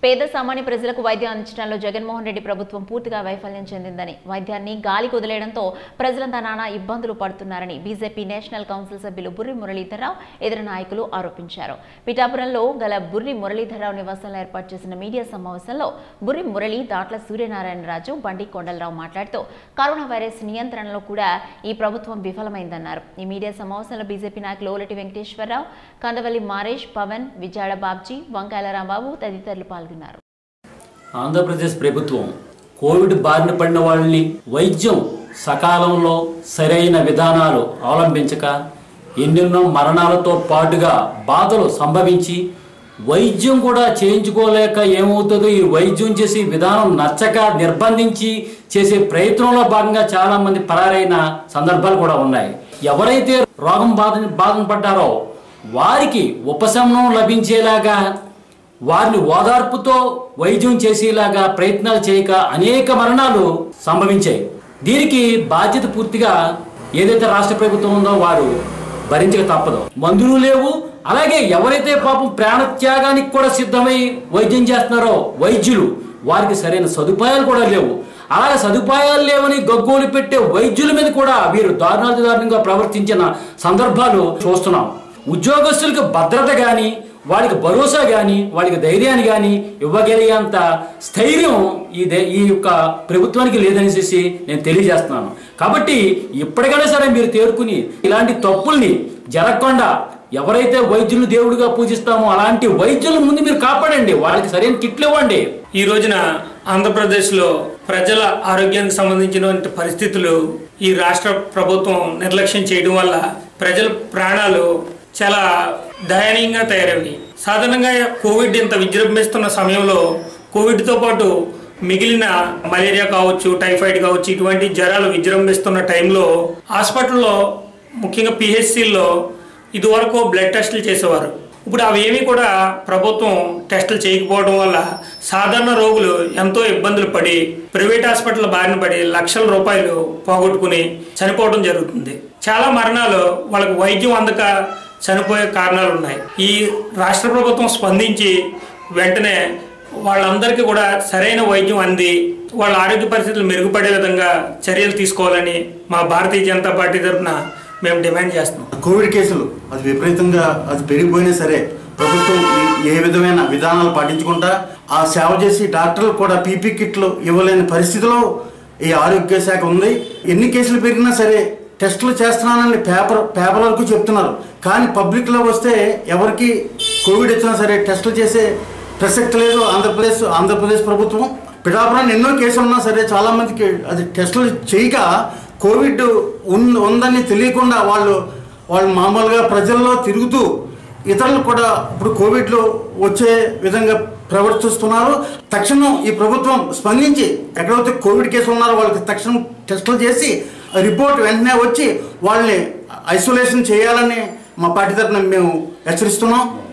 పేద సామాన్య ప్రజలకు వైద్యం అందించడంలో జగన్మోహన్ రెడ్డి ప్రభుత్వం పూర్తిగా వైఫల్యం చెందిందని వైద్యాన్ని గాలి కుదిలేయడంతో ప్రజలంతా నానా ఇబ్బందులు పడుతున్నారని బీజేపీ నేషనల్ కౌన్సిల్ సభ్యులు బుర్రి మురళీధరరావు ఇతర నాయకులు ఆరోపించారు పిఠాపురంలో గల బుర్రి మురళీధరరావు నివాసంలో ఏర్పాటు చేసిన మీడియా సమావేశంలో బుర్రి మురళి దాట్ల సూర్యనారాయణరాజు బండి కొండలరావు మాట్లాడుతూ కరోనా వైరస్ నియంత్రణలో కూడా ఈ ప్రభుత్వం విఫలమైందన్నారు ఈ మీడియా సమావేశంలో బీజేపీ నాయకులు ఓలటి వెంకటేశ్వరరావు కందవల్లి మారేష్ పవన్ విజాడ బాబ్జీ వంకాయల రాంబాబు తదితరులు పాల్గొన్నారు ఆంధ్రప్రదేశ్ ప్రభుత్వం కోవిడ్ బారిన పడిన వాళ్ళని వైద్యం సకాలంలో సరైన విధానాలు అవలంబించక ఎన్నెన్నో మరణాలతో పాటుగా బాధలు సంభవించి వైద్యం కూడా చేయించుకోలేక ఏమవుతుందో ఈ వైద్యం చేసే విధానం నచ్చక నిర్బంధించి చేసే ప్రయత్నంలో భాగంగా చాలా మంది పరారైన సందర్భాలు కూడా ఉన్నాయి ఎవరైతే రోగం బాధ బాధన పడ్డారో వారికి ఉపశమనం లభించేలాగా వారిని ఓదార్పుతో వైద్యం చేసేలాగా ప్రయత్నాలు చేయక అనేక మరణాలు సంభవించాయి దీనికి బాధ్యత పూర్తిగా ఏదైతే రాష్ట్ర ప్రభుత్వం ఉందో వారు భరించక తప్పదు మందులు లేవు అలాగే ఎవరైతే పాపం ప్రాణత్యాగానికి కూడా సిద్ధమై వైద్యం చేస్తున్నారో వైద్యులు వారికి సరైన సదుపాయాలు కూడా లేవు అలాగే సదుపాయాలు లేవని గగ్గోలు పెట్టే వైద్యుల మీద కూడా వీరు దారుణాతి దారుణంగా ప్రవర్తించిన సందర్భాలు చూస్తున్నాం ఉద్యోగస్తులకు భద్రత కానీ వాడికి భరోసా కానీ వాడికి ధైర్యాన్ని కానీ ఇవ్వగలిగేంత స్థైర్యం ఈ దే ఈ యొక్క ప్రభుత్వానికి లేదనేసి నేను తెలియజేస్తున్నాను కాబట్టి ఇప్పటికైనా సరే మీరు తేరుకుని ఇలాంటి తప్పుల్ని జరగకుండా ఎవరైతే వైద్యులు దేవుడిగా పూజిస్తామో అలాంటి వైద్యుల ముందు మీరు కాపాడండి వాళ్ళకి సరైన కిట్లు ఇవ్వండి ఈ రోజున ఆంధ్రప్రదేశ్లో ప్రజల ఆరోగ్యానికి సంబంధించినటువంటి పరిస్థితులు ఈ రాష్ట్ర ప్రభుత్వం నిర్లక్ష్యం చేయడం వల్ల ప్రజల ప్రాణాలు చాలా దయనీయంగా తయారవి సాధారణంగా కోవిడ్ ఇంత విజృంభిస్తున్న సమయంలో కోవిడ్తో పాటు మిగిలిన మలేరియా కావచ్చు టైఫాయిడ్ కావచ్చు ఇటువంటి జ్వరాలు విజృంభిస్తున్న టైంలో హాస్పిటల్లో ముఖ్యంగా పిహెచ్సిల్లో ఇదివరకు బ్లడ్ టెస్టులు చేసేవారు ఇప్పుడు అవేమీ కూడా ప్రభుత్వం టెస్టులు చేయకపోవడం వల్ల సాధారణ రోగులు ఎంతో ఇబ్బందులు పడి ప్రైవేట్ హాస్పిటల్ బారిన పడి లక్షల రూపాయలు పోగొట్టుకుని చనిపోవడం జరుగుతుంది చాలా మరణాలు వాళ్ళకి వైద్యం అందక చనిపోయే కారణాలు ఉన్నాయి ఈ రాష్ట్ర ప్రభుత్వం స్పందించి వెంటనే వాళ్ళందరికీ కూడా సరైన వైద్యం అంది వాళ్ళ ఆరోగ్య పరిస్థితులు మెరుగుపడే విధంగా చర్యలు తీసుకోవాలని మా భారతీయ జనతా పార్టీ తరఫున మేము డిమాండ్ చేస్తున్నాం కోవిడ్ కేసులు అది విపరీతంగా అది పెరిగిపోయినా సరే ప్రభుత్వం ఈ- ఏ విధమైన విధానాలు పాటించకుండా ఆ సేవ చేసి డాక్టర్లు కూడా పీపీ కిట్లు ఇవ్వలేని పరిస్థితిలో ఈ ఆరోగ్య శాఖ ఉంది ఎన్ని కేసులు పెరిగినా సరే టెస్టులు చేస్తున్నానని పేపర్ పేపర్ వరకు చెప్తున్నారు కానీ పబ్లిక్లో వస్తే ఎవరికి కోవిడ్ వచ్చినా సరే టెస్టులు చేసే ప్రసక్తి లేదు ఆంధ్రప్రదేశ్ ఆంధ్రప్రదేశ్ ప్రభుత్వం పిఠాపురాన్ని ఎన్నో కేసులు ఉన్నా సరే చాలా మందికి అది టెస్టులు చేయక కోవిడ్ ఉన్- ఉందని తెలియకుండా వాళ్ళు వాళ్ళు మామూలుగా ప్రజల్లో తిరుగుతూ ఇతరులు కూడా ఇప్పుడు కోవిడ్లో వచ్చే విధంగా ప్రవర్తిస్తున్నారు తక్షణం ఈ ప్రభుత్వం స్పందించి ఎక్కడైతే కోవిడ్ కేసులు ఉన్నారో వాళ్ళకి తక్షణం టెస్టులు చేసి రిపోర్ట్ వెంటనే వచ్చి వాళ్ళని ఐసోలేషన్ చేయాలని మా పార్టీ తరఫున మేము హెచ్చరిస్తున్నాం